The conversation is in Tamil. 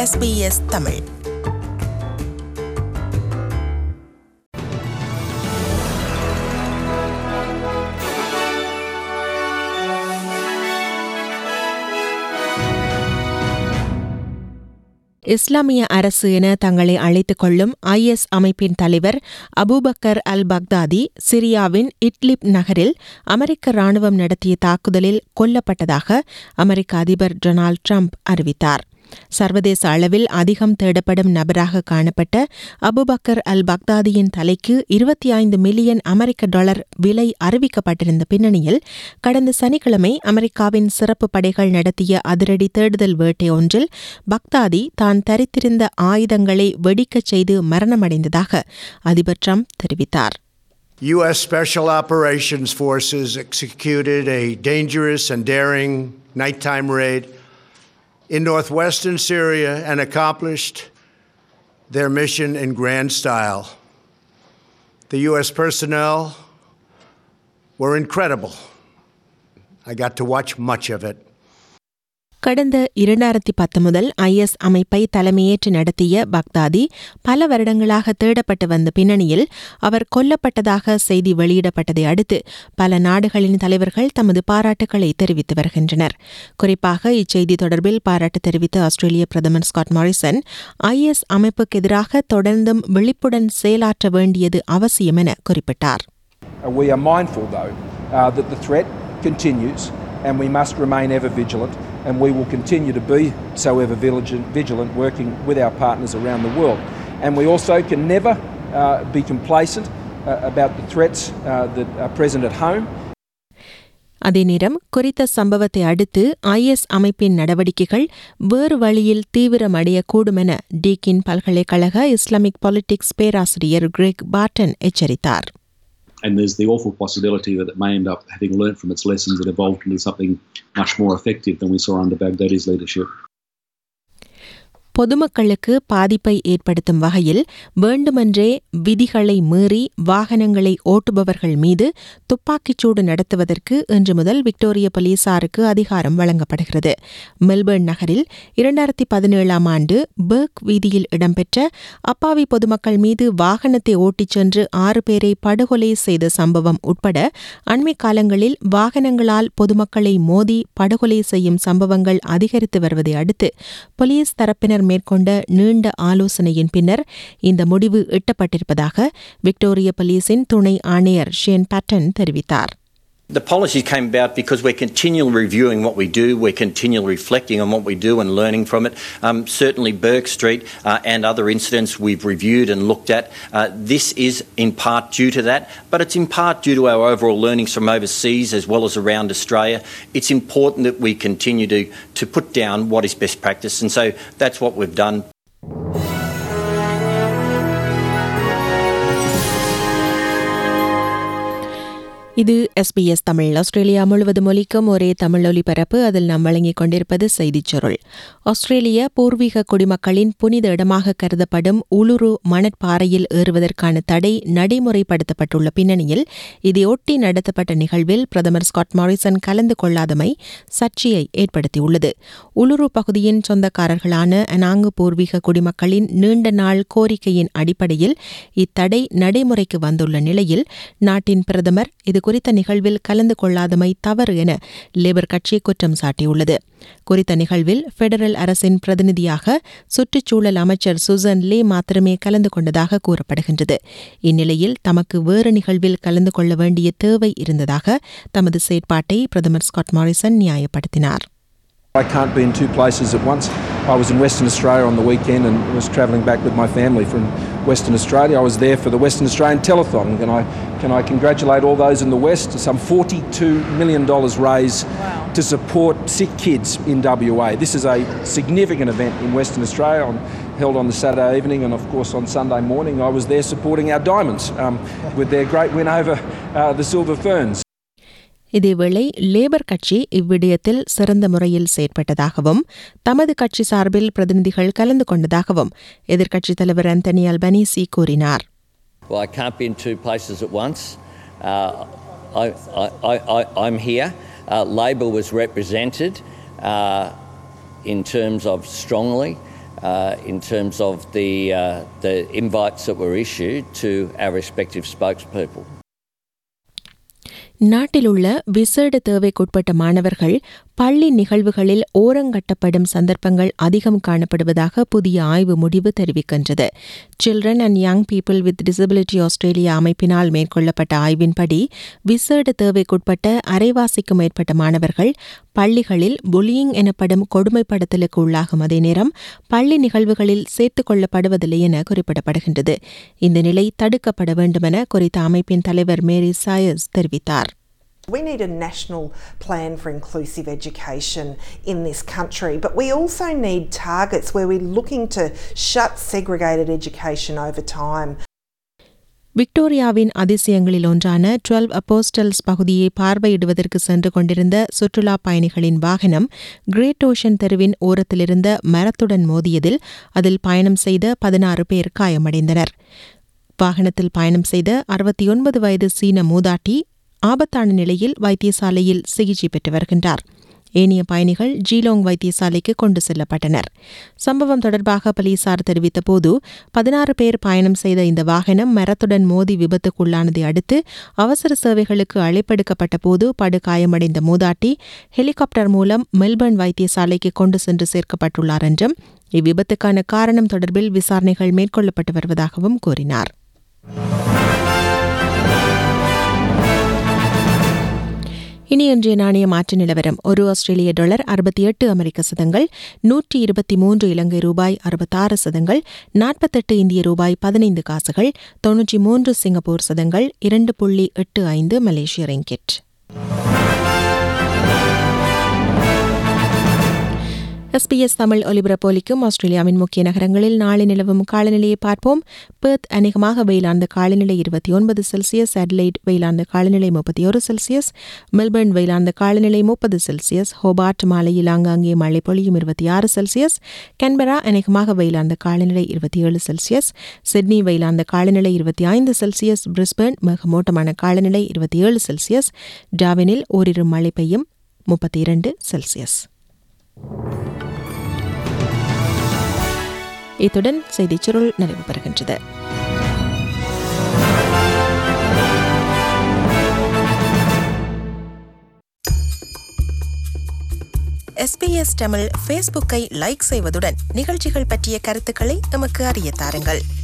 SBS தமிழ் இஸ்லாமிய அரசு என தங்களை அழைத்துக் கொள்ளும் ஐஎஸ் அமைப்பின் தலைவர் அபூபக்கர் அல் பக்தாதி சிரியாவின் இட்லிப் நகரில் அமெரிக்க ராணுவம் நடத்திய தாக்குதலில் கொல்லப்பட்டதாக அமெரிக்க அதிபர் டொனால்ட் ட்ரம்ப் அறிவித்தார் சர்வதேச அளவில் அதிகம் தேடப்படும் நபராக காணப்பட்ட அபுபக்கர் அல் பக்தாதியின் தலைக்கு இருபத்தி ஐந்து மில்லியன் அமெரிக்க டாலர் விலை அறிவிக்கப்பட்டிருந்த பின்னணியில் கடந்த சனிக்கிழமை அமெரிக்காவின் சிறப்பு படைகள் நடத்திய அதிரடி தேடுதல் வேட்டை ஒன்றில் பக்தாதி தான் தரித்திருந்த ஆயுதங்களை வெடிக்கச் செய்து மரணமடைந்ததாக அதிபர் ட்ரம்ப் தெரிவித்தார் U.S. Special Operations Forces executed a dangerous and daring nighttime raid in northwestern Syria and accomplished their mission in grand style. The U.S. personnel were incredible. I got to watch much of it. கடந்த இரண்டாயிரத்தி பத்து முதல் ஐஎஸ் அமைப்பை தலைமையேற்று நடத்திய பக்தாதி பல வருடங்களாக தேடப்பட்டு வந்த பின்னணியில் அவர் கொல்லப்பட்டதாக செய்தி வெளியிடப்பட்டதை அடுத்து பல நாடுகளின் தலைவர்கள் தமது பாராட்டுக்களை தெரிவித்து வருகின்றனர் குறிப்பாக இச்செய்தி தொடர்பில் பாராட்டு தெரிவித்த ஆஸ்திரேலிய பிரதமர் ஸ்காட் மாரிசன் ஐஎஸ் அமைப்புக்கு எதிராக தொடர்ந்தும் விழிப்புடன் செயலாற்ற வேண்டியது அவசியம் என குறிப்பிட்டார் Uh, We are mindful, though, uh, that the threat continues and we must remain ever vigilant, and we will continue to be so ever vigilant, vigilant working with our partners around the world. And we also can never uh, be complacent uh, about the threats uh, that are present at home அதே நேரம் குறித்த சம்பவத்தை அடுத்து ஐஎஸ் அமைப்பின் நடவடிக்கைகள் வேறு வழியில் தீவிரமடையக்கூடும் என டீக்கின் பல்கலைக்கழக இஸ்லாமிக் பாலிடிக்ஸ் பேராசிரியர் கிரெக் பார்டன் எச்சரித்தார் and there's the awful possibility that it may end up having learnt from its lessons and evolved into something much more effective than we saw under Baghdadi's leadership. பொதுமக்களுக்கு பாதிப்பை ஏற்படுத்தும் வகையில் வேண்டுமென்றே விதிகளை மீறி வாகனங்களை ஓட்டுபவர்கள் மீது துப்பாக்கிச்சூடு நடத்துவதற்கு இன்று முதல் விக்டோரிய போலீசாருக்கு அதிகாரம் வழங்கப்படுகிறது மெல்பர்ன் நகரில் இரண்டாயிரத்தி பதினேழாம் ஆண்டு பெர்க் வீதியில் இடம்பெற்ற அப்பாவி பொதுமக்கள் மீது வாகனத்தை ஓட்டிச் சென்று ஆறு பேரை படுகொலை செய்த சம்பவம் உட்பட அண்மை காலங்களில் வாகனங்களால் பொதுமக்களை மோதி படுகொலை செய்யும் சம்பவங்கள் அதிகரித்து வருவதை அடுத்து போலீஸ் தரப்பினர் மேற்கொண்ட நீண்ட ஆலோசனையின் பின்னர் இந்த முடிவு எட்டப்பட்டிருப்பதாக விக்டோரிய போலீஸின் துணை ஆணையர் ஷேன் பேட்டன் தெரிவித்தார் The policy came about because we're continually reviewing what we do, we're continually reflecting on what we do and learning from it. Um, certainly, Burke Street uh, and other incidents we've reviewed and looked at. Uh, this is in part due to that, but it's in part due to our overall learnings from overseas as well as around Australia. It's important that we continue to, to put down what is best practice, and so that's what we've done. இது எஸ்பிஎஸ் தமிழ் ஆஸ்திரேலியா முழுவதும் ஒலிக்கும் ஒரே தமிழ் ஒலிபரப்பு அதில் நாம் வழங்கிக் கொண்டிருப்பது செய்திச் சுருள் ஆஸ்திரேலிய பூர்வீக குடிமக்களின் புனித இடமாக கருதப்படும் உளுரு மணற்பாறையில் ஏறுவதற்கான தடை நடைமுறைப்படுத்தப்பட்டுள்ள பின்னணியில் இதையொட்டி நடத்தப்பட்ட நிகழ்வில் பிரதமர் ஸ்காட் மாரிசன் கலந்து கொள்ளாதமை சர்ச்சையை ஏற்படுத்தியுள்ளது உளுரு பகுதியின் சொந்தக்காரர்களான அனாங்கு பூர்வீக குடிமக்களின் நீண்ட நாள் கோரிக்கையின் அடிப்படையில் இத்தடை நடைமுறைக்கு வந்துள்ள நிலையில் நாட்டின் பிரதமர் இது குறித்த நிகழ்வில் கலந்து கொள்ளாதமை தவறு என லேபர் கட்சி குற்றம் சாட்டியுள்ளது குறித்த நிகழ்வில் பெடரல் அரசின் பிரதிநிதியாக சுற்றுச்சூழல் அமைச்சர் சுசன் லே மாத்திரமே கலந்து கொண்டதாக கூறப்படுகின்றது இந்நிலையில் தமக்கு வேறு நிகழ்வில் கலந்து கொள்ள வேண்டிய தேவை இருந்ததாக தமது செயற்பாட்டை பிரதமர் ஸ்காட் மாரிசன் நியாயப்படுத்தினார் I can't be in two places at once. I was in Western Australia on the weekend and was travelling back with my family from Western Australia. I was there for the Western Australian Telethon. Can I, can I congratulate all those in the West? Some $42 million raised to support sick kids in WA. This is a significant event in Western Australia on, held on the Saturday evening and, of course, on Sunday morning. I was there supporting our Diamonds um, with their great win over uh, the Silver Ferns. இதேவேளை லேபர் கட்சி இவ்விடயத்தில் சிறந்த முறையில் செயற்பட்டதாகவும் தமது கட்சி சார்பில் பிரதிநிதிகள் கலந்து கொண்டதாகவும் எதிர்க்கட்சித் தலைவர் அந்தனி அல்பனீசி கூறினார் Well, I can't be in two places at once. Uh, I, I, I, I'm here. Uh, Labor was represented uh, in terms of strongly uh, in terms of the, uh, the invites that were issued to our respective spokespeople. நாட்டில் உள்ள விசேட தேவைக்குட்பட்ட மாணவர்கள் பள்ளி நிகழ்வுகளில் ஓரங்கட்டப்படும் சந்தர்ப்பங்கள் அதிகம் காணப்படுவதாக புதிய ஆய்வு முடிவு தெரிவிக்கின்றது children and young people with disability Australia அமைப்பினால் மேற்கொள்ளப்பட்ட ஆய்வின்படி விசேட தேவைக்குட்பட்ட அரைவாசிக்கும் மேற்பட்ட மாணவர்கள் பள்ளிகளில் புலியிங் எனப்படும் கொடுமைப்படுத்தலுக்கு உள்ளாகும் அதே நேரம் பள்ளி நிகழ்வுகளில் சேர்த்துக் கொள்ளப்படுவதில்லை என குறிப்பிடப்படுகின்றது இந்த நிலை தடுக்கப்பட வேண்டுமென குறித்த அமைப்பின் தலைவர் மேரி சாயஸ் தெரிவித்தார் We need a national plan for inclusive education in this country, but we also need targets where we're looking to shut segregated education over time. விக்டோரியாவின் அதிசயங்களில் ஒன்றான டுவெல் அப்போஸ்டல்ஸ் பகுதியை பார்வையிடுவதற்கு சென்று கொண்டிருந்த சுற்றுலா பயணிகளின் வாகனம் கிரேட் ஓஷன் தெருவின் ஓரத்திலிருந்த மரத்துடன் மோதியதில் அதில் பயணம் செய்த பதினாறு பேர் காயமடைந்தனர் வாகனத்தில் பயணம் செய்த அறுபத்தி ஒன்பது வயது சீன மூதாட்டி ஆபத்தான நிலையில் வைத்தியசாலையில் சிகிச்சை பெற்று வருகின்றார் ஏனைய பயணிகள் ஜீலோங் வைத்தியசாலைக்கு கொண்டு செல்லப்பட்டனர் சம்பவம் தொடர்பாக போலீசார் தெரிவித்தபோது பதினாறு பேர் பயணம் செய்த இந்த வாகனம் மரத்துடன் மோதி விபத்துக்குள்ளானதை அடுத்து அவசர சேவைகளுக்கு அழைப்பெடுக்கப்பட்ட போது படுகாயமடைந்த மூதாட்டி ஹெலிகாப்டர் மூலம் மெல்பர்ன் வைத்தியசாலைக்கு கொண்டு சென்று சேர்க்கப்பட்டுள்ளார் என்றும் இவ்விபத்துக்கான காரணம் தொடர்பில் விசாரணைகள் மேற்கொள்ளப்பட்டு வருவதாகவும் கூறினார் இனி இன்றைய நாணய மாற்று நிலவரம் ஒரு ஆஸ்திரேலிய டாலர் அறுபத்தி எட்டு அமெரிக்க சதங்கள் நூற்றி இருபத்தி மூன்று இலங்கை ரூபாய் அறுபத்தாறு சதங்கள் நாற்பத்தெட்டு இந்திய ரூபாய் பதினைந்து காசுகள் தொன்னூற்றி மூன்று சிங்கப்பூர் சதங்கள் இரண்டு புள்ளி எட்டு ஐந்து மலேசிய ரிங்கிட் எஸ்பிஎஸ் தமிழ் ஒலிபரப்பொலிக்கும் ஆஸ்திரேலியாவின் முக்கிய நகரங்களில் நாளை நிலவும் காலநிலையை பார்ப்போம் பெர்த் அநேகமாக வெயிலார்ந்த காலநிலை இருபத்தி ஒன்பது செல்சியஸ் அட்லைட் வெயிலார்ந்த காலநிலை முப்பத்தி ஒரு செல்சியஸ் மெல்பர்ன் வெயிலார்ந்த காலநிலை முப்பது செல்சியஸ் ஹோபார்ட் மாலையில் ஆங்காங்கே மழை பொழியும் இருபத்தி ஆறு செல்சியஸ் கன்பரா அநேகமாக வெயிலார்ந்த காலநிலை இருபத்தி ஏழு செல்சியஸ் சிட்னி வெயிலார்ந்த காலநிலை இருபத்தி ஐந்து செல்சியஸ் பிரிஸ்பர்ன் மிகமூட்டமான காலநிலை இருபத்தி ஏழு செல்சியஸ் டாவினில் ஓரிரு மழை பெய்யும் முப்பத்தி இரண்டு செல்சியஸ் இத்துடன் செய்திச் சுருள் நிறைவு பெறுகின்றது எஸ்பிஎஸ் தமிழ் ஃபேஸ்புக்கை லைக் செய்வதுடன் நிகழ்ச்சிகள் பற்றிய கருத்துக்களை எமக்கு அறிய தாருங்கள்